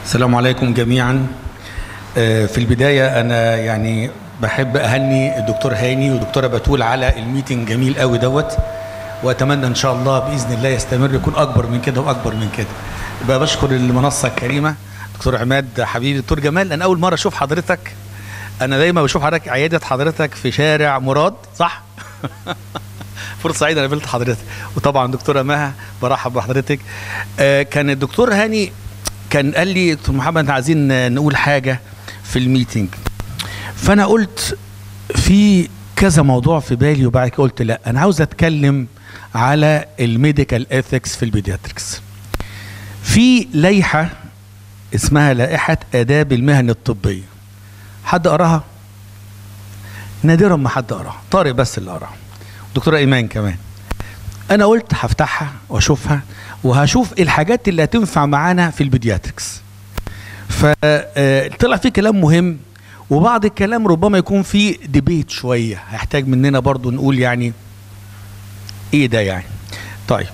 السلام عليكم جميعا آه، في البداية أنا يعني بحب أهني الدكتور هاني والدكتورة بتول على الميتنج جميل قوي دوت وأتمنى إن شاء الله بإذن الله يستمر يكون أكبر من كده وأكبر من كده بقى بشكر المنصة الكريمة دكتور عماد حبيبي دكتور جمال أنا أول مرة أشوف حضرتك أنا دايما بشوف حضرتك عيادة حضرتك في شارع مراد صح؟ فرصة سعيدة أنا قابلت حضرتك وطبعا دكتورة مها برحب بحضرتك آه، كان الدكتور هاني كان قال لي دكتور محمد إحنا عايزين نقول حاجة في الميتنج فأنا قلت في كذا موضوع في بالي وبعد كده قلت لا أنا عاوز أتكلم على الميديكال اثكس في البيدياتريكس في لائحة اسمها لائحة آداب المهن الطبية حد قراها؟ نادرا ما حد قراها طارق بس اللي قراها دكتورة إيمان كمان أنا قلت هفتحها وأشوفها وهشوف الحاجات اللي هتنفع معانا في البيدياتريكس فطلع في كلام مهم وبعض الكلام ربما يكون فيه ديبيت شوية هيحتاج مننا برضو نقول يعني ايه ده يعني طيب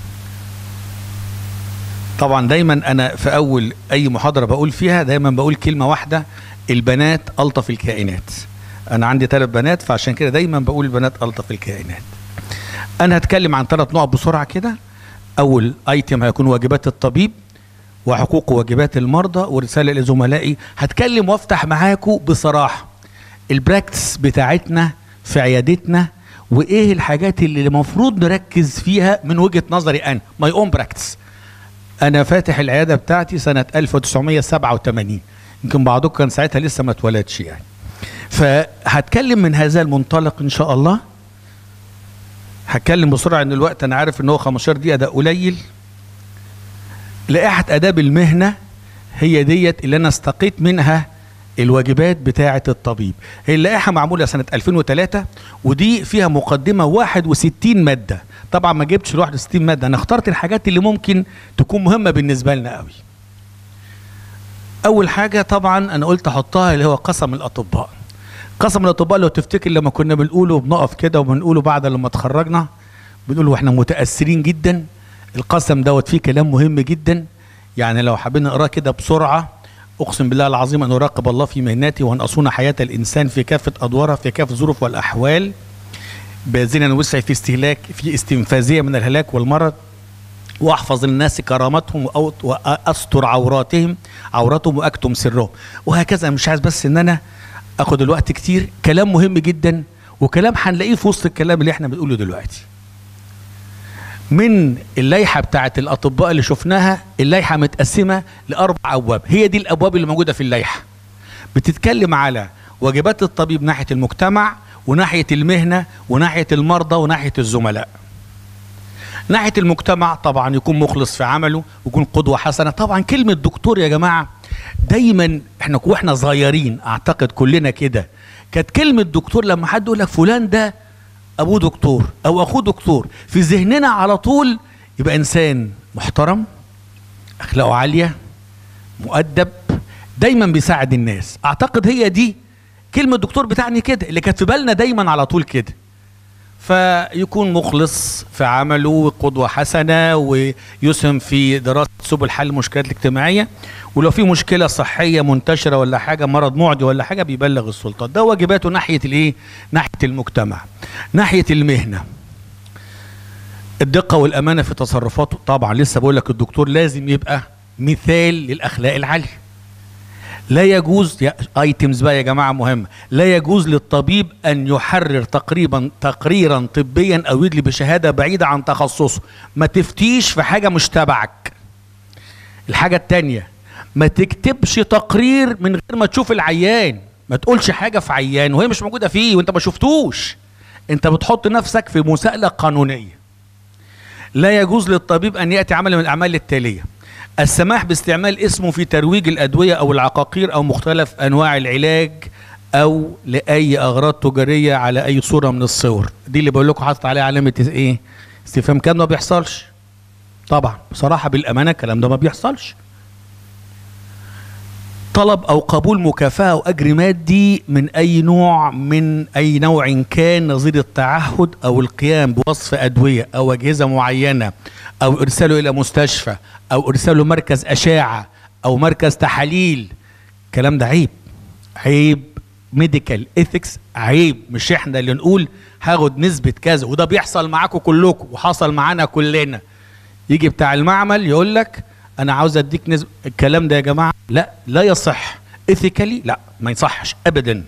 طبعا دايما انا في اول اي محاضرة بقول فيها دايما بقول كلمة واحدة البنات الطف الكائنات انا عندي ثلاث بنات فعشان كده دايما بقول البنات الطف الكائنات انا هتكلم عن ثلاث نقط بسرعة كده اول ايتم هيكون واجبات الطبيب وحقوق وواجبات المرضى ورساله لزملائي هتكلم وافتح معاكم بصراحه البراكتس بتاعتنا في عيادتنا وايه الحاجات اللي المفروض نركز فيها من وجهه نظري انا ماي اون براكتس انا فاتح العياده بتاعتي سنه 1987 يمكن بعضكم كان ساعتها لسه ما اتولدش يعني فهتكلم من هذا المنطلق ان شاء الله هتكلم بسرعه ان الوقت انا عارف ان هو 15 دقيقه ده قليل لائحة آداب المهنة هي ديت اللي أنا استقيت منها الواجبات بتاعة الطبيب هي اللائحة معمولة سنة 2003 ودي فيها مقدمة 61 مادة طبعا ما جبتش ال 61 مادة أنا اخترت الحاجات اللي ممكن تكون مهمة بالنسبة لنا قوي أول حاجة طبعا أنا قلت أحطها اللي هو قسم الأطباء قسم الأطباء لو تفتكر لما كنا بنقوله بنقف كده وبنقوله بعد لما اتخرجنا بنقول واحنا متأثرين جدا القسم دوت فيه كلام مهم جدا يعني لو حابين نقراه كده بسرعه اقسم بالله العظيم ان اراقب الله في مهنتي وان اصون حياه الانسان في كافه ادوارها في كافه الظروف والاحوال باذنا وسعي في استهلاك في استنفاذيه من الهلاك والمرض واحفظ الناس كرامتهم وأو- واستر عوراتهم عوراتهم واكتم سرهم وهكذا مش عايز بس ان انا اخد الوقت كتير كلام مهم جدا وكلام هنلاقيه في وسط الكلام اللي احنا بنقوله دلوقتي من اللائحة بتاعت الأطباء اللي شفناها اللائحة متقسمة لأربع أبواب هي دي الأبواب اللي موجودة في اللائحة بتتكلم على واجبات الطبيب ناحية المجتمع وناحية المهنة وناحية المرضى وناحية الزملاء ناحية المجتمع طبعا يكون مخلص في عمله ويكون قدوة حسنة طبعا كلمة دكتور يا جماعة دايما احنا واحنا صغيرين اعتقد كلنا كده كانت كلمة دكتور لما حد يقول لك فلان ده ابوه دكتور او اخوه دكتور في ذهننا على طول يبقى انسان محترم اخلاقه عاليه مؤدب دايما بيساعد الناس اعتقد هي دي كلمه دكتور بتاعني كده اللي كانت في بالنا دايما على طول كده فيكون مخلص في عمله قدوة حسنة ويسهم في دراسة سبل حل المشكلات الاجتماعية ولو في مشكلة صحية منتشرة ولا حاجة مرض معدي ولا حاجة بيبلغ السلطات ده واجباته ناحية الايه ناحية المجتمع ناحية المهنة الدقة والأمانة في تصرفاته طبعا لسه بقول لك الدكتور لازم يبقى مثال للأخلاق العالية لا يجوز يا ايتمز بقى يا جماعه مهمه لا يجوز للطبيب ان يحرر تقريبا تقريرا طبيا او يدلي بشهاده بعيده عن تخصصه ما تفتيش في حاجه مش تبعك الحاجه التانية ما تكتبش تقرير من غير ما تشوف العيان ما تقولش حاجه في عيان وهي مش موجوده فيه وانت ما شفتوش انت بتحط نفسك في مساءله قانونيه لا يجوز للطبيب ان ياتي عمل من الاعمال التاليه السماح باستعمال اسمه في ترويج الادويه او العقاقير او مختلف انواع العلاج او لاي اغراض تجاريه على اي صوره من الصور دي اللي بقول لكم حاطط عليها علامه ايه استفهام كان ما بيحصلش طبعا بصراحه بالامانه الكلام ده ما بيحصلش طلب او قبول مكافاه او اجر مادي من اي نوع من اي نوع كان نظير التعهد او القيام بوصف ادويه او اجهزه معينه او ارساله الى مستشفى او ارساله مركز اشعه او مركز تحاليل الكلام ده عيب عيب ميديكال ايثكس عيب مش احنا اللي نقول هاخد نسبة كذا وده بيحصل معاكم كلكم وحصل معانا كلنا يجي بتاع المعمل يقول لك انا عاوز اديك نسبة الكلام ده يا جماعة لا لا يصح ايثيكالي لا ما يصحش ابدا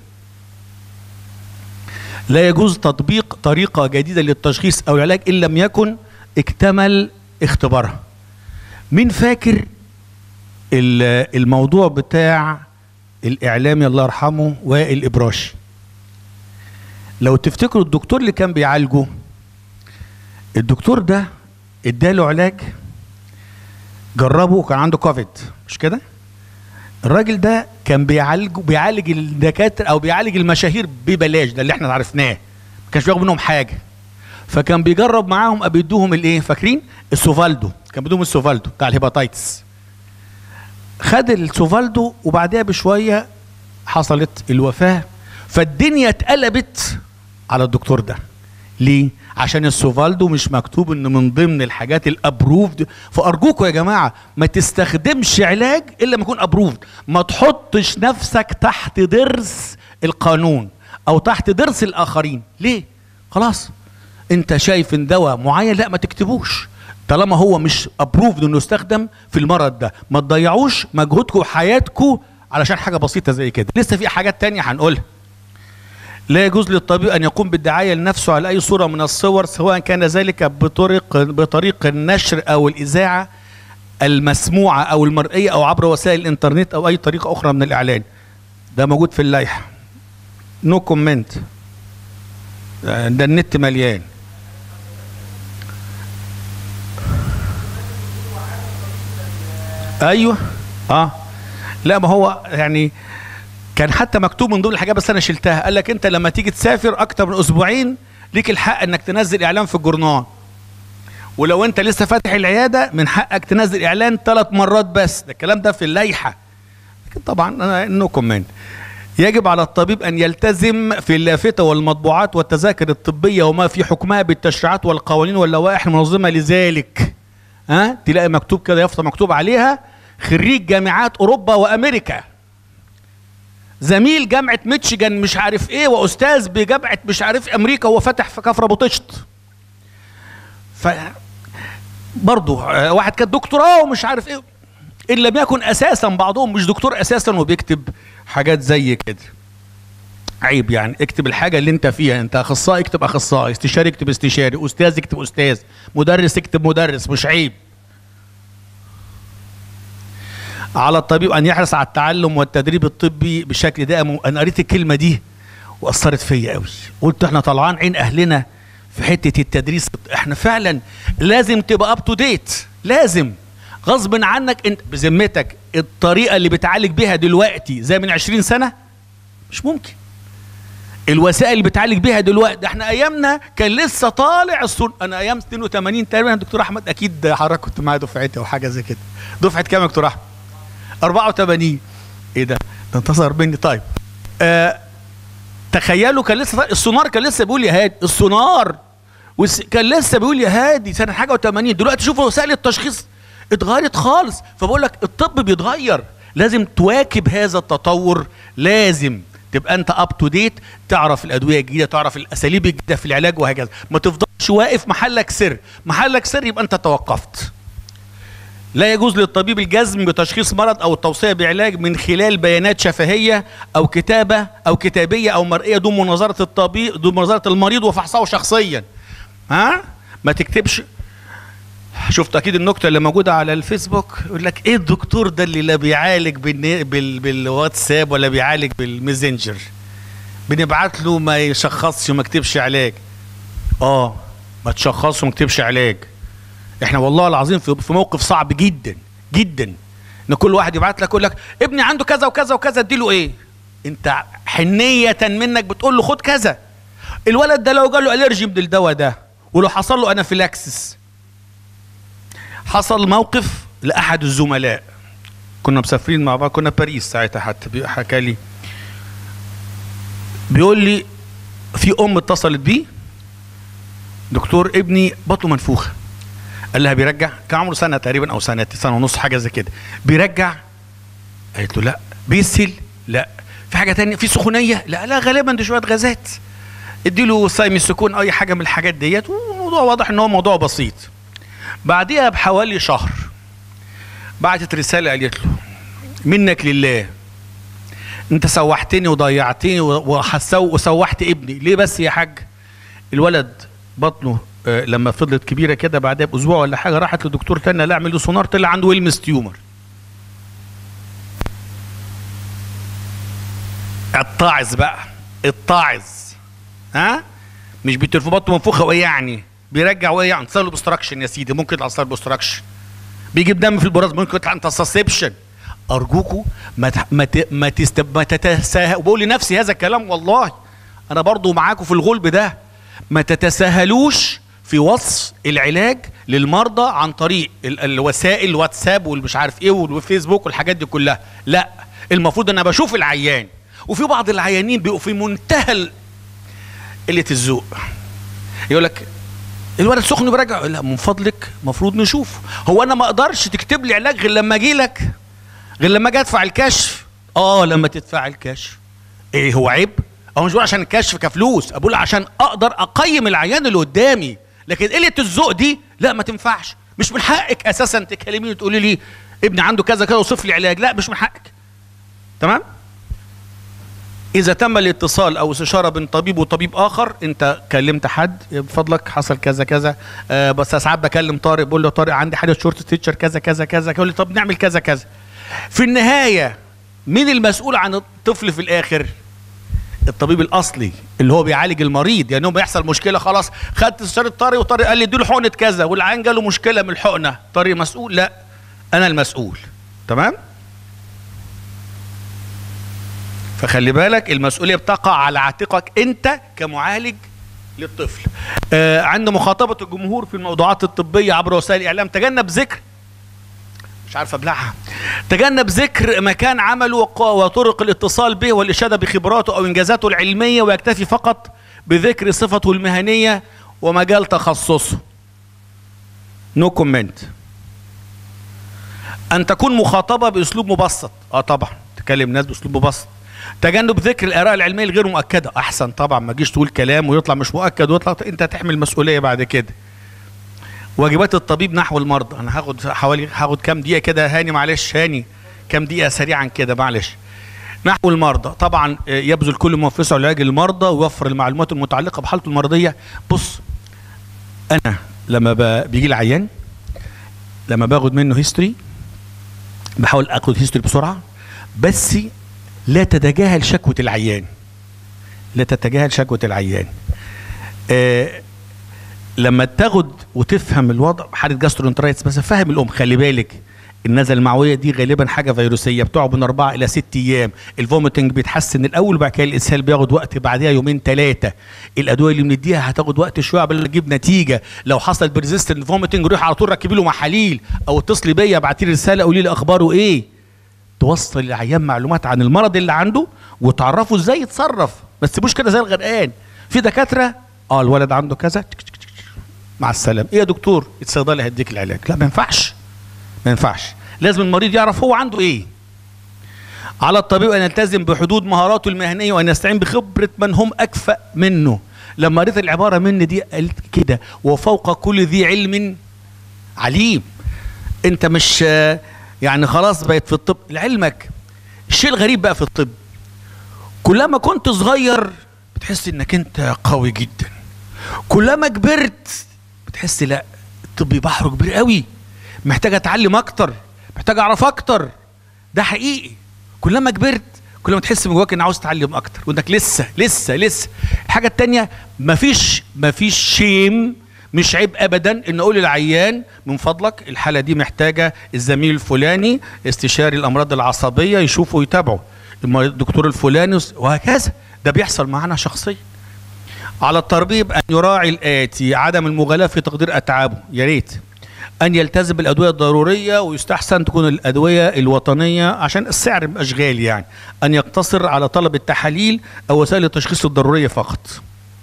لا يجوز تطبيق طريقة جديدة للتشخيص او العلاج ان لم يكن اكتمل اختبارها مين فاكر الموضوع بتاع الاعلامي الله يرحمه وائل ابراشي لو تفتكروا الدكتور اللي كان بيعالجه الدكتور ده اداله علاج جربه وكان عنده كوفيد مش كده الراجل ده كان بيعالج بيعالج الدكاتره او بيعالج المشاهير ببلاش ده اللي احنا عرفناه ما كانش بياخد منهم حاجه فكان بيجرب معاهم بيدوهم الايه فاكرين السوفالدو كان بيدوهم السوفالدو بتاع الهيباتايتس خد السوفالدو وبعدها بشويه حصلت الوفاه فالدنيا اتقلبت على الدكتور ده ليه عشان السوفالدو مش مكتوب ان من ضمن الحاجات الابروفد فارجوكم يا جماعه ما تستخدمش علاج الا ما يكون ابروفد ما تحطش نفسك تحت ضرس القانون او تحت ضرس الاخرين ليه خلاص انت شايف ان دواء معين لا ما تكتبوش طالما هو مش ابروفد انه يستخدم في المرض ده ما تضيعوش مجهودكم وحياتكم علشان حاجه بسيطه زي كده لسه في حاجات تانية هنقولها لا يجوز للطبيب ان يقوم بالدعايه لنفسه على اي صوره من الصور سواء كان ذلك بطريق بطريق النشر او الاذاعه المسموعه او المرئيه او عبر وسائل الانترنت او اي طريقه اخرى من الاعلان ده موجود في اللائحه نو no كومنت ده النت مليان ايوه اه لا ما هو يعني كان حتى مكتوب من ضمن الحاجات بس انا شلتها قال لك انت لما تيجي تسافر اكتر من اسبوعين ليك الحق انك تنزل اعلان في الجورنال ولو انت لسه فاتح العياده من حقك تنزل اعلان ثلاث مرات بس ده الكلام ده في اللائحه لكن طبعا انا نو كومنت يجب على الطبيب ان يلتزم في اللافته والمطبوعات والتذاكر الطبيه وما في حكمها بالتشريعات والقوانين واللوائح المنظمه لذلك ها تلاقي مكتوب كده يافطه مكتوب عليها خريج جامعات اوروبا وامريكا زميل جامعه ميتشيجان مش عارف ايه واستاذ بجامعه مش عارف امريكا وهو فاتح في كفر ابو طشت ف برضه واحد كان دكتوراه ومش عارف ايه ان لم يكن اساسا بعضهم مش دكتور اساسا وبيكتب حاجات زي كده عيب يعني اكتب الحاجة اللي انت فيها انت اخصائي اكتب اخصائي استشاري اكتب استشاري استاذ اكتب استاذ مدرس اكتب مدرس مش عيب على الطبيب ان يحرص على التعلم والتدريب الطبي بشكل دائم انا قريت الكلمه دي واثرت فيا قوي قلت احنا طلعان عين اهلنا في حته التدريس احنا فعلا لازم تبقى اب تو ديت لازم غصب عنك انت بذمتك الطريقه اللي بتعالج بيها دلوقتي زي من 20 سنه مش ممكن الوسائل اللي بتعالج بيها دلوقتي احنا ايامنا كان لسه طالع الصن... انا ايام 82 تقريبا الدكتور احمد اكيد حضرتك كنت معايا دفعتي او حاجه زي كده دفعه كام يا دكتور احمد 84 ايه ده ده انتصر مني طيب آه تخيلوا كان لسه السونار كان لسه بيقول يا هادي السونار والس... كان لسه بيقول يا هادي سنه حاجه و80 دلوقتي شوفوا وسائل التشخيص اتغيرت خالص فبقول لك الطب بيتغير لازم تواكب هذا التطور لازم تبقى انت اب تو ديت تعرف الادويه الجديده تعرف الاساليب الجديده في العلاج وهكذا ما تفضلش واقف محلك سر محلك سر يبقى انت توقفت لا يجوز للطبيب الجزم بتشخيص مرض او التوصيه بعلاج من خلال بيانات شفهيه او كتابه او كتابيه او مرئيه دون مناظره الطبيب دون مناظره المريض وفحصه شخصيا ها ما تكتبش شفت اكيد النكته اللي موجوده على الفيسبوك يقول لك ايه الدكتور ده اللي لا بيعالج بالني... بال... بالواتساب ولا بيعالج بالميسنجر بنبعت له ما يشخصش وما يكتبش علاج اه ما تشخصش وما يكتبش علاج احنا والله العظيم في في موقف صعب جدا جدا ان كل واحد يبعت لك يقول لك ابني عنده كذا وكذا وكذا اديله ايه انت حنيه منك بتقول له خد كذا الولد ده لو جاله الرجي من الدواء ده ولو حصل له انافيلاكسس حصل موقف لاحد الزملاء كنا مسافرين مع بعض كنا باريس ساعتها حتى حكى لي بيقول لي في ام اتصلت بيه دكتور ابني بطنه منفوخه قال لها بيرجع كان عمره سنه تقريبا او سنه سنه ونص حاجه زي كده بيرجع قالت له لا بيسل لا في حاجه تانية في سخونيه لا لا غالبا دي شويه غازات اديله سايم سكون اي حاجه من الحاجات ديت والموضوع واضح ان هو موضوع بسيط بعديها بحوالي شهر بعتت رساله قالت له منك لله انت سوحتني وضيعتني وحسو وسوحت ابني ليه بس يا حاج الولد بطنه آه لما فضلت كبيره كده بعدها باسبوع ولا حاجه راحت لدكتور تاني لا اعمل له سونار طلع عنده ويلمس تيومر اتعظ بقى اتعظ ها مش بتلف بطنه منفوخه وايه يعني بيرجع وايه يعني تصل بوستراكشن يا سيدي ممكن يطلع تصل بوستراكشن بيجيب دم في البراز ممكن يطلع انتسسبشن ارجوكوا ما ت- ما ت- ما تستب ما تتساهل وبقول لنفسي هذا الكلام والله انا برضو معاكم في الغلب ده ما تتساهلوش في وصف العلاج للمرضى عن طريق ال- الوسائل الواتساب والمش عارف ايه والفيسبوك والحاجات دي كلها لا المفروض ان انا بشوف العيان وفي بعض العيانين بيبقوا في منتهى ال- قله الذوق يقول لك الولد سخن براجع لا من فضلك المفروض نشوف هو انا ما اقدرش تكتب لي علاج غير لما اجي لك غير لما اجي ادفع الكشف اه لما تدفع الكشف ايه هو عيب او مش بقول عشان الكشف كفلوس بقول عشان اقدر اقيم العيان اللي قدامي لكن قله الذوق دي لا ما تنفعش مش من حقك اساسا تكلميني وتقولي لي ابني عنده كذا كذا وصف لي علاج لا مش من حقك تمام إذا تم الاتصال أو استشارة بين طبيب وطبيب آخر أنت كلمت حد بفضلك حصل كذا كذا آه بس ساعات بكلم طارق بقول له طارق عندي حاجة شورت ستيتشر كذا كذا كذا يقول لي طب نعمل كذا كذا في النهاية مين المسؤول عن الطفل في الآخر؟ الطبيب الأصلي اللي هو بيعالج المريض يعني هو بيحصل مشكلة خلاص خدت استشارة طارق وطارق قال لي اديله حقنة كذا والعيان جاله مشكلة من الحقنة طارق مسؤول؟ لا أنا المسؤول تمام؟ فخلي بالك المسؤوليه بتقع على عاتقك انت كمعالج للطفل آه عند مخاطبه الجمهور في الموضوعات الطبيه عبر وسائل الاعلام تجنب ذكر مش عارف ابلعها تجنب ذكر مكان عمله وق- وطرق الاتصال به والاشاده بخبراته او انجازاته العلميه ويكتفي فقط بذكر صفته المهنيه ومجال تخصصه نو كومنت ان تكون مخاطبه باسلوب مبسط اه طبعا تكلم ناس باسلوب مبسط تجنب ذكر الاراء العلميه الغير مؤكده احسن طبعا ما تجيش تقول كلام ويطلع مش مؤكد ويطلع انت تحمل مسؤوليه بعد كده واجبات الطبيب نحو المرضى انا هاخد حوالي هاخد كام دقيقه كده هاني معلش هاني كام دقيقه سريعا كده معلش نحو المرضى طبعا آه، يبذل كل ما في وسعه لعلاج المرضى ويوفر المعلومات المتعلقه بحالته المرضيه بص انا لما ب- بيجي لي عيان لما باخد منه هيستوري بحاول اخد هيستوري بسرعه بس لا تتجاهل شكوى العيان لا تتجاهل شكوى العيان آه لما تاخد وتفهم الوضع حاله جاسترونترايتس بس فهم الام خلي بالك النزله المعويه دي غالبا حاجه فيروسيه بتقعد من اربعه الى ست ايام الفوميتنج بيتحسن الاول وبعد كده الاسهال بياخد وقت بعدها يومين ثلاثه الادويه اللي بنديها هتاخد وقت شويه قبل ما تجيب نتيجه لو حصل بريزيستنت فوميتنج روح على طول ركبي له محاليل او اتصلي بيا ابعتي لي رساله قولي لي اخباره ايه توصل للعيان معلومات عن المرض اللي عنده وتعرفه ازاي يتصرف ما تسيبوش كده زي الغرقان في دكاتره اه الولد عنده كذا تك تك تك تك. مع السلامه ايه يا دكتور الصيدلي هيديك العلاج لا ما ينفعش ما ينفعش لازم المريض يعرف هو عنده ايه على الطبيب ان يلتزم بحدود مهاراته المهنيه وان يستعين بخبره من هم اكفأ منه لما قريت العباره مني دي قلت كده وفوق كل ذي علم عليم انت مش آه، يعني خلاص بقيت في الطب لعلمك الشيء الغريب بقى في الطب كلما كنت صغير بتحس انك انت قوي جدا كلما كبرت بتحس لا الطب بحر كبير قوي محتاج اتعلم اكتر محتاج اعرف اكتر ده حقيقي كلما كبرت كل ما تحس من جواك ان عاوز تتعلم اكتر وانك لسه لسه لسه الحاجه التانية مفيش مفيش شيم مش عيب ابدا ان اقول للعيان من فضلك الحاله دي محتاجه الزميل الفلاني استشاري الامراض العصبيه يشوفه ويتابعه المريض- الدكتور الفلاني وهكذا ده بيحصل معانا شخصيا على الطبيب ان يراعي الاتي عدم المغالاه في تقدير اتعابه يا ريت ان يلتزم بالادويه الضروريه ويستحسن تكون الادويه الوطنيه عشان السعر مبقاش غالي يعني ان يقتصر على طلب التحاليل او وسائل التشخيص الضروريه فقط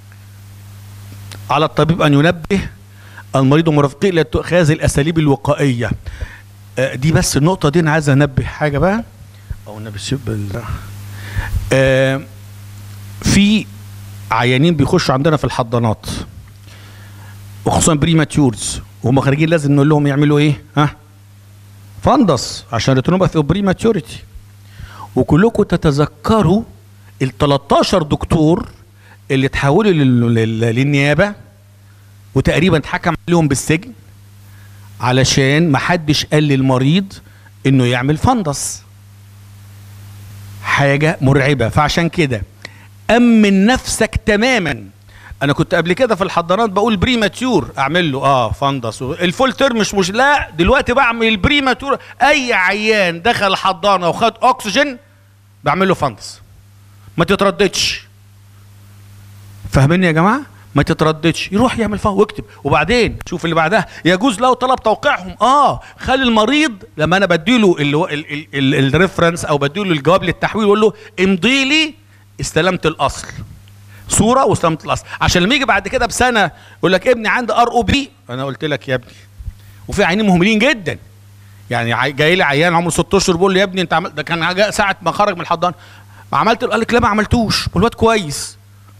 على الطبيب ان ينبه المريض ومرافقيه الى اتخاذ الاساليب الوقائيه آه، دي بس النقطه دي انا عايز انبه حاجه بقى او النبي بال آه في عيانين بيخشوا عندنا في الحضانات وخصوصا بريماتيورز وهم خارجين لازم نقول لهم يعملوا ايه ها فندس عشان ريتينوباثي اوف بريماتيوريتي وكلكم تتذكروا ال 13 دكتور اللي اتحولوا لل- لل- للنيابه وتقريبا اتحكم عليهم بالسجن علشان ما حدش قال للمريض انه يعمل فندس حاجه مرعبه فعشان كده امن نفسك تماما انا كنت قبل كده في الحضانات بقول بريماتيور اعمل له اه فندس الفول تيرم مش مش لا دلوقتي بعمل البريماتيور اي عيان دخل الحضانه وخد اكسجين بعمل له فندس ما تترددش فاهميني يا جماعه ما تترددش يروح يعمل فيها واكتب وبعدين شوف اللي بعدها يجوز له طلب توقيعهم اه خلي المريض لما انا بديله ال- ال- ال- ال- الريفرنس او بديله الجواب للتحويل اقول له امضي لي استلمت الاصل صوره واستلمت الاصل عشان لما يجي بعد كده بسنه يقول لك ابني عنده ار او بي انا قلت لك يا ابني وفي عيانين مهملين جدا يعني عي- جاي لي عيان عمره 6 اشهر بيقول لي يا ابني انت عملت ده كان جاء ساعه ما خرج من الحضانه عملت قال لك لا ما عملتوش والواد كويس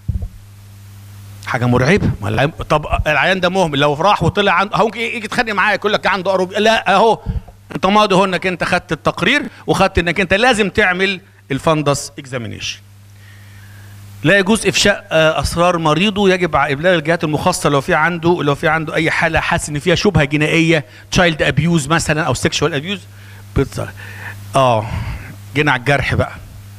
حاجه مرعبه ما العيان طب العيان ده مهمل لو راح وطلع عنده ممكن يجي يتخانق معاك يقول لك عنده قرب لا اهو انت ماضي هو انك انت خدت التقرير وخدت انك انت لازم تعمل الفندس اكزامينيشن لا يجوز افشاء آه، اسرار مريضه يجب على ابلاغ الجهات المختصه لو في عنده لو في عنده اي حاله حاسس ان فيها شبهه جنائيه تشايلد ابيوز مثلا او سيكشوال ابيوز اه جينا على الجرح بقى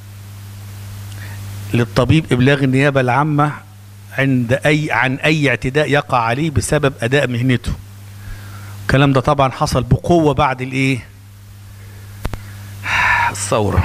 للطبيب ابلاغ النيابه العامه عند اي عن اي اعتداء يقع عليه بسبب اداء مهنته الكلام ده طبعا حصل بقوه بعد الايه الثوره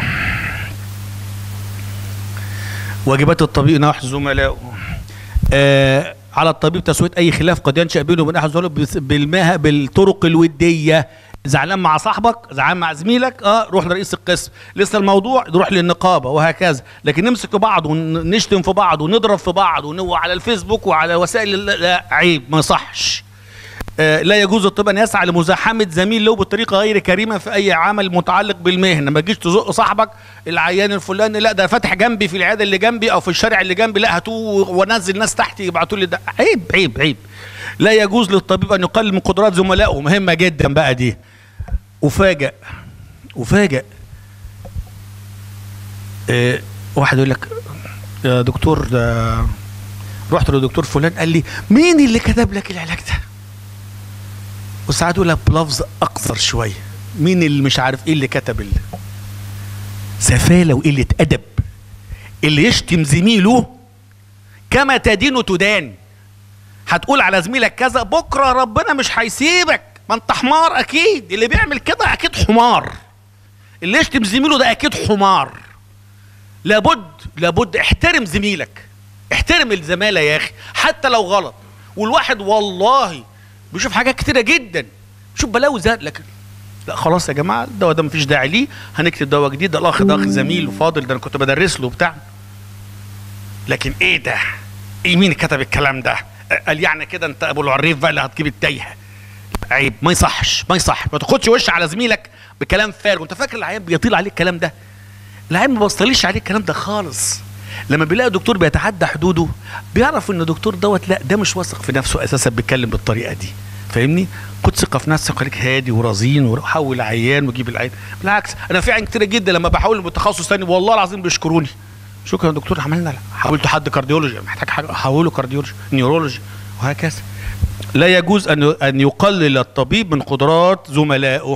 واجبات الطبيب نحو زملائه آه على الطبيب تسويه اي خلاف قد ينشا بينه وبين احد زملائه بس- بالمها بالطرق الوديه زعلان مع صاحبك زعلان مع زميلك اه روح لرئيس القسم لسه الموضوع نروح للنقابه وهكذا لكن نمسك في بعض ونشتم في بعض ونضرب في بعض ونوع على الفيسبوك وعلى وسائل ال- لا عيب ما يصحش آه، لا يجوز الطب ان يسعى لمزاحمه زميل له بطريقه غير كريمه في اي عمل متعلق بالمهنه ما تجيش تزق صاحبك العيان الفلاني لا ده فاتح جنبي في العياده اللي جنبي او في الشارع اللي جنبي لا هاتوه وانزل ناس تحت يبعتوا لي ده عيب عيب عيب لا يجوز للطبيب ان يقلل من قدرات زملائه مهمه جدا بقى دي وفاجئ وفاجئ آه، واحد يقول لك يا دكتور ده رحت لدكتور فلان قال لي مين اللي كتب لك العلاج ده وساعات يقول لك بلفظ اقصر شويه مين اللي مش عارف ايه اللي كتب ال- سفاله وقله ادب اللي يشتم زميله كما تدين تدان هتقول على زميلك كذا بكره ربنا مش هيسيبك ما انت حمار اكيد اللي بيعمل كده اكيد حمار اللي يشتم زميله ده اكيد حمار لابد لابد احترم زميلك احترم الزمالة يا اخي حتى لو غلط والواحد والله بيشوف حاجات كتيرة جدا شوف بلاوي زاد لكن لا خلاص يا جماعه الدواء ده مفيش داعي ليه هنكتب دواء جديد ده الاخ ده اخ زميل وفاضل ده انا كنت بدرس له بتاع لكن ايه ده؟ ايه مين كتب الكلام ده؟ قال يعني كده انت ابو العريف بقى اللي هتجيب التايهه عيب ما يصحش ما يصحش ما تاخدش وش على زميلك بكلام فارغ وانت فاكر العيان بيطيل عليه الكلام ده العيان ما بيصطليش عليه الكلام ده خالص لما بيلاقي دكتور بيتعدى حدوده بيعرف ان الدكتور دوت لا ده مش واثق في نفسه اساسا بيتكلم بالطريقه دي فاهمني خد ثقه في نفسك خليك هادي ورزين وحول عيان وجيب العيان بالعكس انا في عيان كتير جدا لما بحول لتخصص ثاني والله العظيم بيشكروني شكرا يا دكتور عملنا لا حولت حد كارديولوجي محتاج حاجه احوله كارديولوجي نيورولوجي وهكذا لا يجوز ان ان يقلل الطبيب من قدرات زملائه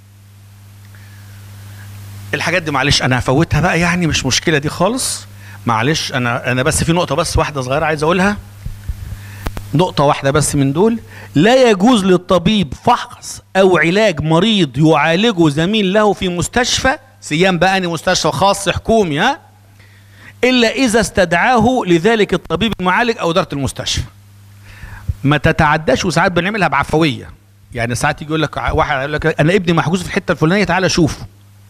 الحاجات دي معلش انا هفوتها بقى يعني مش مشكله دي خالص معلش انا انا بس في نقطه بس واحده صغيره عايز اقولها نقطة واحدة بس من دول لا يجوز للطبيب فحص أو علاج مريض يعالجه زميل له في مستشفى سيام بقى أني مستشفى خاص حكومي ها إلا إذا استدعاه لذلك الطبيب المعالج أو إدارة المستشفى ما تتعداش وساعات بنعملها بعفوية يعني ساعات يجي يقول لك واحد يقول لك أنا ابني محجوز في الحتة الفلانية تعالى شوفه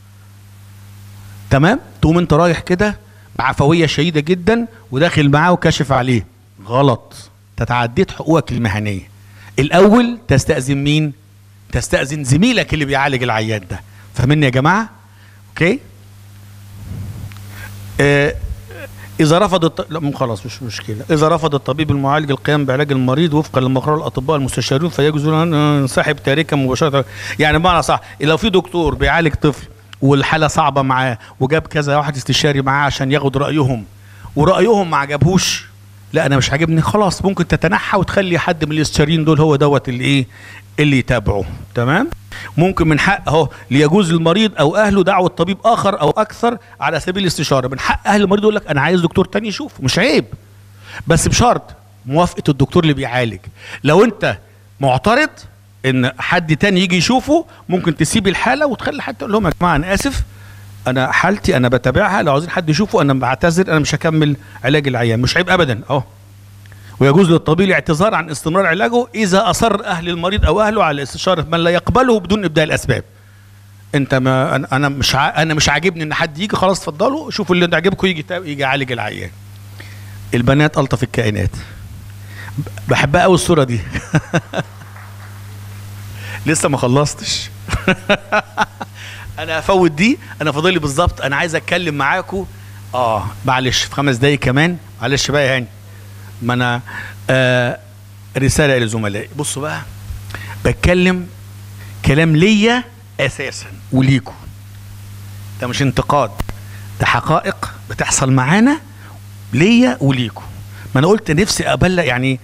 تمام تقوم انت رايح كده بعفويه شديده جدا وداخل معاه وكاشف عليه غلط تتعديت حقوقك المهنيه الاول تستاذن مين تستاذن زميلك اللي بيعالج العيان ده فاهمين يا جماعه اوكي آه، إذا رفض الط... لا مو خلاص مش مشكلة إذا رفض الطبيب المعالج القيام بعلاج المريض وفقا لمقرر الأطباء المستشارين فيجوز له أن ينسحب تاركا مباشرة يعني بمعنى صح لو في دكتور بيعالج طفل والحالة صعبة معاه وجاب كذا واحد استشاري معاه عشان ياخد رأيهم ورأيهم ما عجبهوش لا أنا مش عاجبني خلاص ممكن تتنحى وتخلي حد من الاستشاريين دول هو دوت اللي إيه اللي يتابعه تمام ممكن من حق اهو ليجوز للمريض او اهله دعوه طبيب اخر او اكثر على سبيل الاستشاره من حق اهل المريض يقول لك انا عايز دكتور تاني يشوفه مش عيب بس بشرط موافقه الدكتور اللي بيعالج لو انت معترض ان حد تاني يجي يشوفه ممكن تسيب الحاله وتخلي حد تقول لهم يا جماعه انا اسف انا حالتي انا بتابعها لو عايزين حد يشوفه انا بعتذر انا مش هكمل علاج العيان مش عيب ابدا اهو ويجوز للطبيب الاعتذار عن استمرار علاجه اذا اصر اهل المريض او اهله على استشاره من لا يقبله بدون ابداء الاسباب انت ما أنا- انا مش ع... انا مش عاجبني ان حد يجي خلاص اتفضلوا شوفوا اللي عاجبكم يجي تا- يجي يعالج العيان البنات الطف الكائنات ب- بحبها قوي الصوره دي لسه ما خلصتش انا هفوت دي انا فاضل لي بالظبط انا عايز اتكلم معاكم اه معلش في خمس دقايق كمان معلش بقى يا هاني ما انا آه رساله لزملائي بصوا بقى بتكلم كلام ليا اساسا وليكم ده مش انتقاد ده حقائق بتحصل معانا ليا وليكم ما انا قلت نفسي ابلغ يعني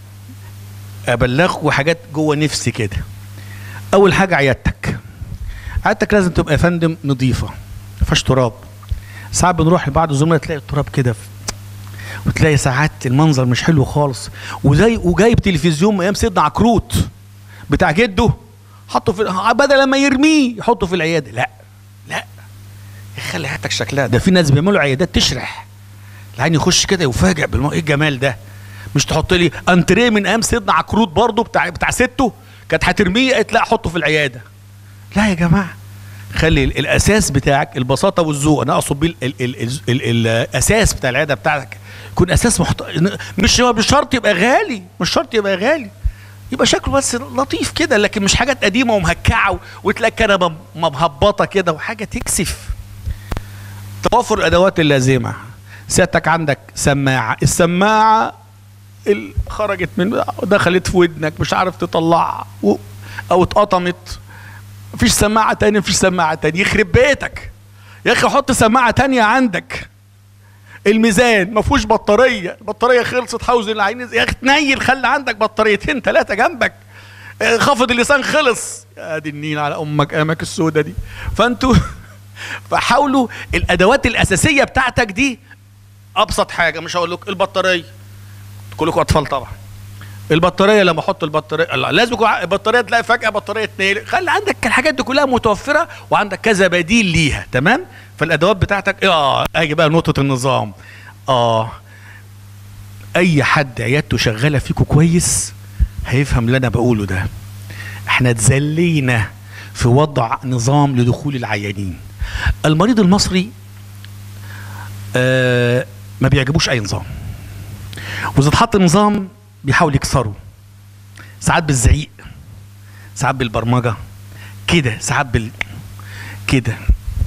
ابلغكم حاجات جوه نفسي كده اول حاجه عيادتك عيادتك لازم تبقى يا فندم نظيفه ما فيهاش تراب ساعات بنروح لبعض الزملاء تلاقي التراب كده في وتلاقي ساعات المنظر مش حلو خالص وزي وجايب تلفزيون من ايام سيدنا عكروت بتاع جده حطه في بدل ما يرميه يحطه في العياده لا لا يخلي حياتك شكلها ده في ناس بيعملوا عيادات تشرح العين يخش كده يفاجئ بالم ايه الجمال ده مش تحط لي انتريه من ايام سيدنا عكروت برضه بتاع بتاع سته كانت هترميه قالت لا حطه في العياده لا يا جماعه خلي ال- الاساس بتاعك البساطه والذوق انا اقصد بيه ال- ال- ال- ال- ال- الاساس بتاع العياده بتاعتك يكون اساس محت... مش مش شرط يبقى غالي مش شرط يبقى غالي يبقى شكله بس لطيف كده لكن مش حاجات قديمه ومهكعه و- وتلاقي كنبه م- مهبطه كده وحاجه تكسف توافر الادوات اللازمه سيادتك عندك سماعه السماعه ال- خرجت من دخلت في ودنك مش عارف تطلعها و- او اتقطمت مفيش سماعه تانية مفيش سماعه تانية يخرب بيتك يا اخي حط سماعه تانية عندك الميزان ما فيهوش بطاريه البطاريه خلصت حوز العين يا اخي تنيل خلي عندك بطاريتين ثلاثه جنبك آه، خفض اللسان خلص يا دي النيل على امك امك السودة دي فانتوا فحاولوا الادوات الاساسيه بتاعتك دي ابسط حاجه مش هقول لك البطاريه كلكم اطفال طبعا البطاريه لما احط البطاريه لا، لازم يكون ع- البطاريه تلاقي فجاه بطاريه اتنين خلي عندك الحاجات دي كلها متوفره وعندك كذا بديل ليها تمام فالادوات بتاعتك اه اجي بقى نقطه النظام اه اي حد عيادته شغاله فيكم كويس هيفهم اللي انا بقوله ده احنا اتذلينا في وضع نظام لدخول العيانين المريض المصري آه ما بيعجبوش اي نظام واذا اتحط نظام بيحاول يكسره ساعات بالزعيق ساعات بالبرمجه كده ساعات بال كده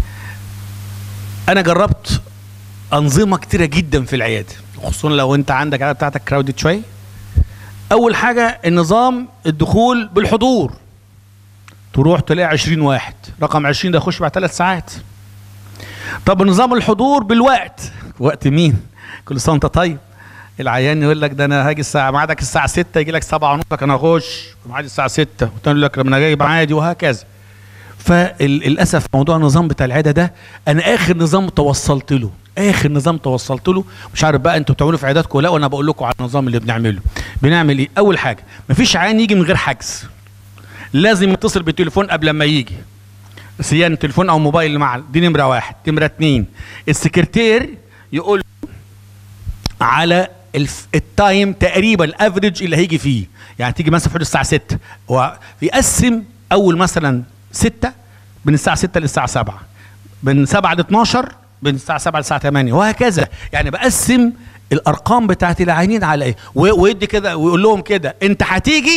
انا جربت انظمه كتيره جدا في العياده خصوصا لو انت عندك العياده بتاعتك كراودد شويه اول حاجه النظام الدخول بالحضور تروح تلاقي 20 واحد رقم 20 ده يخش بعد ثلاث ساعات طب نظام الحضور بالوقت وقت مين كل سنه وانت طيب العيان يقول لك ده انا هاجي الساعه ميعادك الساعه 6 يجي لك 7 ونص انا اخش ميعادي الساعه 6 والتاني يقول لك لما انا جاي معادي وهكذا فللاسف موضوع النظام بتاع العياده ده انا اخر نظام توصلت له اخر نظام توصلت له مش عارف بقى انتوا بتعملوا في عياداتكم ولا وانا بقول لكم على النظام اللي بنعمله بنعمل ايه اول حاجه مفيش عيان يجي من غير حجز لازم يتصل بالتليفون قبل ما يجي صيانه تليفون او موبايل اللي معاه دي نمره واحد نمره اتنين السكرتير يقول على الف... التايم تقريبا الافريج اللي هيجي فيه يعني تيجي مثلا في حدود الساعه 6 ويقسم اول مثلا 6 من الساعه 6 للساعه 7 من 7 ل 12 من الساعه 7 للساعه 8 وهكذا يعني بقسم الارقام بتاعت العيانين على ايه و- ويدي كده ويقول لهم كده انت هتيجي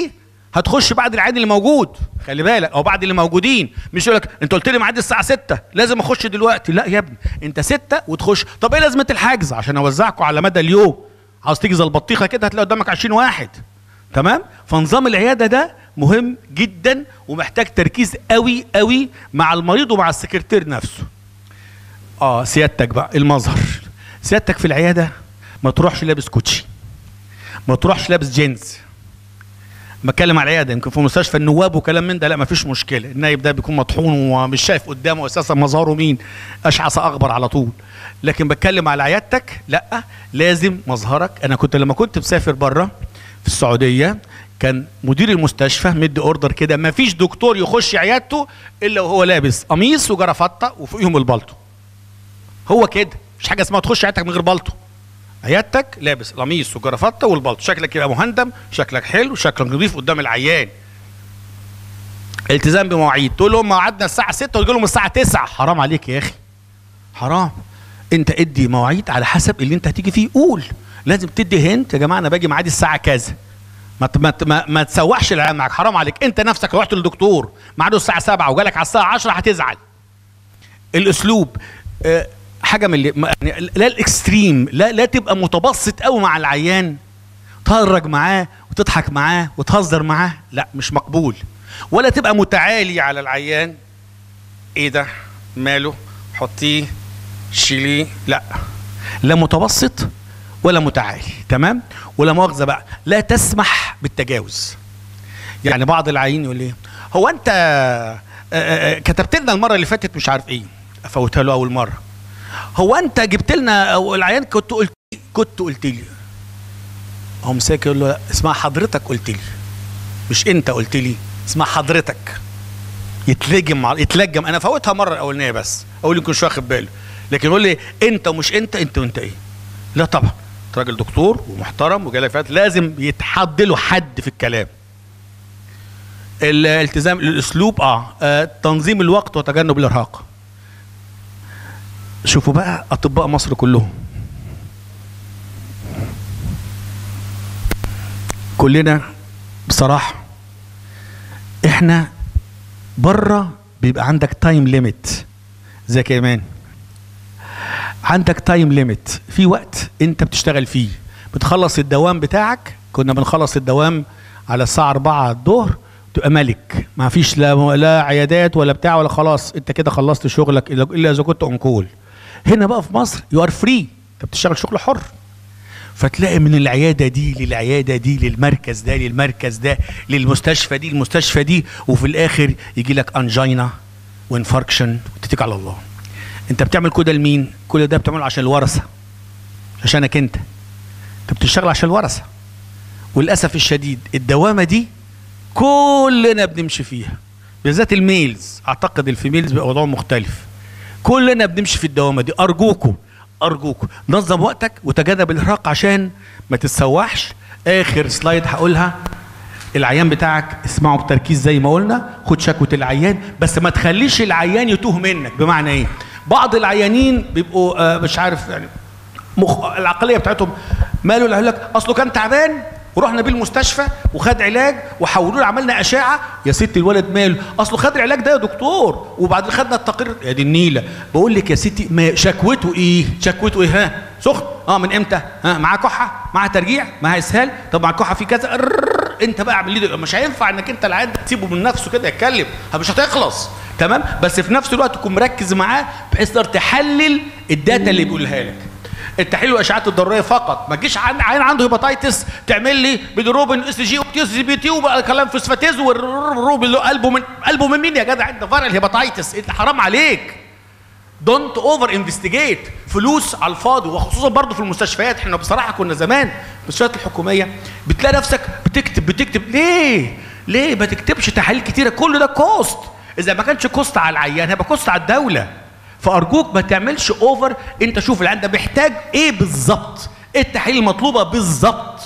هتخش بعد العيان اللي موجود خلي بالك او بعد اللي موجودين مش يقول لك انت قلت لي ميعاد الساعه 6 لازم اخش دلوقتي لا يا ابني انت 6 وتخش طب ايه لازمه الحجز عشان اوزعكم على مدى اليوم عاوز تيجي زي البطيخه كده هتلاقي قدامك 20 واحد تمام فنظام العياده ده مهم جدا ومحتاج تركيز قوي قوي مع المريض ومع السكرتير نفسه اه سيادتك بقى المظهر سيادتك في العياده ما تروحش لابس كوتشي ما تروحش لابس جينز بتكلم على العياده يمكن في مستشفى النواب وكلام من ده لا ما فيش مشكله النايب ده بيكون مطحون ومش شايف قدامه اساسا مظهره مين اشعث اخبر على طول لكن بتكلم على عيادتك لا لازم مظهرك انا كنت لما كنت مسافر بره في السعوديه كان مدير المستشفى مدي اوردر كده ما فيش دكتور يخش عيادته الا وهو لابس قميص وجرافطه وفوقيهم البلطو هو كده مش حاجه اسمها تخش عيادتك من غير بلطو عيادتك لابس قميص وجرافطه والبلطو شكلك يبقى مهندم شكلك حلو شكلك نظيف قدام العيان التزام بمواعيد تقول لهم ميعادنا الساعه 6 وتقول لهم الساعه 9 حرام عليك يا اخي حرام انت ادي مواعيد على حسب اللي انت هتيجي فيه قول لازم تدي هنت يا جماعه انا باجي ميعادي الساعه كذا ما ت- ما ت- ما, ما تسوحش العيان معاك حرام عليك انت نفسك لو رحت للدكتور ميعاده الساعه 7 وجالك على الساعه 10 هتزعل الاسلوب آه، حاجه من اللي ما- يعني لا الاكستريم لا لا تبقى متبسط قوي مع العيان تهرج معاه وتضحك معاه وتهزر معاه لا مش مقبول ولا تبقى متعالي على العيان ايه ده ماله حطيه شيليه لا لا متوسط ولا متعالي تمام ولا مؤاخذه بقى لا تسمح بالتجاوز يعني بعض العيين يقول لي هو انت آه، آه، آه، كتبت لنا المره اللي فاتت مش عارف ايه افوتها له اول مره هو انت جبت لنا او العيان كنت قلت كنت قلت لي هو مساك يقول له لا اسمها حضرتك قلت لي مش انت قلت لي اسمها حضرتك يتلجم مع يتلجم انا فوتها مره الاولانيه بس اقول يمكن مش واخد باله لكن يقول لي انت ومش انت انت وانت ايه لا طبعا أنت راجل دكتور ومحترم وجالك فات لازم يتحد له حد في الكلام الالتزام الاسلوب اه, آه تنظيم الوقت وتجنب الارهاق شوفوا بقى اطباء مصر كلهم كلنا بصراحه احنا بره بيبقى عندك تايم ليميت زي كمان عندك تايم ليميت في وقت انت بتشتغل فيه بتخلص الدوام بتاعك كنا بنخلص الدوام على الساعه 4 الظهر تبقى ملك ما فيش لا لا عيادات ولا بتاع ولا خلاص انت كده خلصت شغلك الا إلا اذا كنت اونكول هنا بقى في مصر يو ار فري انت بتشتغل شغل حر فتلاقي من العياده دي للعياده دي للمركز ده للمركز ده للمستشفى دي المستشفى دي وفي الاخر يجي لك انجينا وانفاركشن وتتكل على الله انت بتعمل كل ده لمين كل ده بتعمله عشان الورثه عشانك انت انت بتشتغل عشان الورثه وللاسف الشديد الدوامه دي كلنا بنمشي فيها بالذات الميلز اعتقد الفيميلز بيبقى وضعهم مختلف كلنا بنمشي في الدوامه دي ارجوكم ارجوكم نظم وقتك وتجنب الارهاق عشان ما تتسوحش اخر سلايد هقولها العيان بتاعك اسمعه بتركيز زي ما قلنا خد شكوى العيان بس ما تخليش العيان يتوه منك بمعنى ايه بعض العيانين بيبقوا آه مش عارف يعني مخ... العقليه بتاعتهم ماله اللي لك اصله كان تعبان ورحنا بيه المستشفى وخد علاج وحولوا له عملنا اشعه يا ست الولد ماله اصله خد العلاج ده يا دكتور وبعدين خدنا التقرير يا دي النيله بقول لك يا ستي ما شكوته ايه شكوته ايه ها سخن اه من امتى ها معاه كحه معاه ترجيع معاه اسهال طب مع الكحه في كذا الررر. انت بقى اعمل لي مش هينفع انك انت العيان ده تسيبه من نفسه كده يتكلم مش هتخلص تمام بس في نفس الوقت تكون مركز معاه بحيث تقدر تحلل الداتا اللي بيقولها لك التحليل والاشعاعات الضروريه فقط ما تجيش عن عين عنده هيباتيتس تعمل لي بيدروبين اس جي وتيس بي تي وبقى كلام فوسفاتيز والروب اللي قلبه من قلبه من مين يا جدع انت فارق هيباتيتس انت حرام عليك دونت اوفر انفستيجيت فلوس على الفاضي وخصوصا برضه في المستشفيات احنا بصراحه كنا زمان المستشفيات الحكوميه بتلاقي نفسك بتكتب بتكتب ليه ليه ما تكتبش تحاليل كتيره كل ده كوست اذا ما كانش كوست على العيان هيبقى كوست على الدوله فارجوك ما تعملش اوفر انت شوف العيان ده محتاج ايه بالظبط ايه التحاليل المطلوبه بالظبط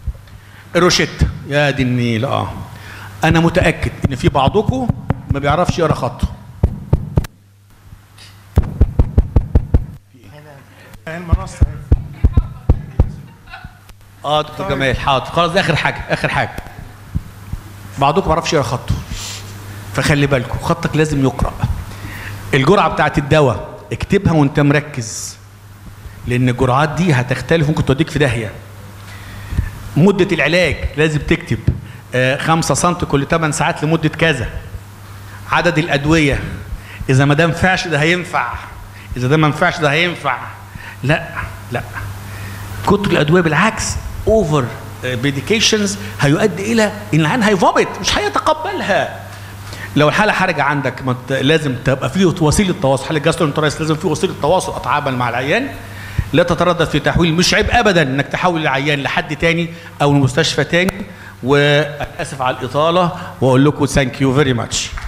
الروشيتا يا دي النيل اه انا متاكد ان في بعضكم ما بيعرفش يقرا خطه المنصة اه دكتور جمال حاضر خلاص ده اخر حاجه اخر حاجه بعضكم ما يعرفش يقرا خطه فخلي بالكم خطك لازم يقرا الجرعه بتاعت الدواء اكتبها وانت مركز لان الجرعات دي هتختلف ممكن توديك في داهيه مده العلاج لازم تكتب 5 سم كل 8 ساعات لمده كذا عدد الادويه اذا ما ده ينفعش ده هينفع اذا ده ما ينفعش ده هينفع لا لا كتر الادويه بالعكس اوفر ميديكيشنز هيؤدي الى ان العيان هيفومت مش هيتقبلها لو الحاله حرجه عندك مت... لازم تبقى في وسيله تواصل حاله جاسترونترايس لازم في وسيله تواصل اتعامل مع العيان لا تتردد في تحويل مش عيب ابدا انك تحول العيان لحد تاني او لمستشفى تاني واسف على الاطاله واقول لكم ثانك يو فيري ماتش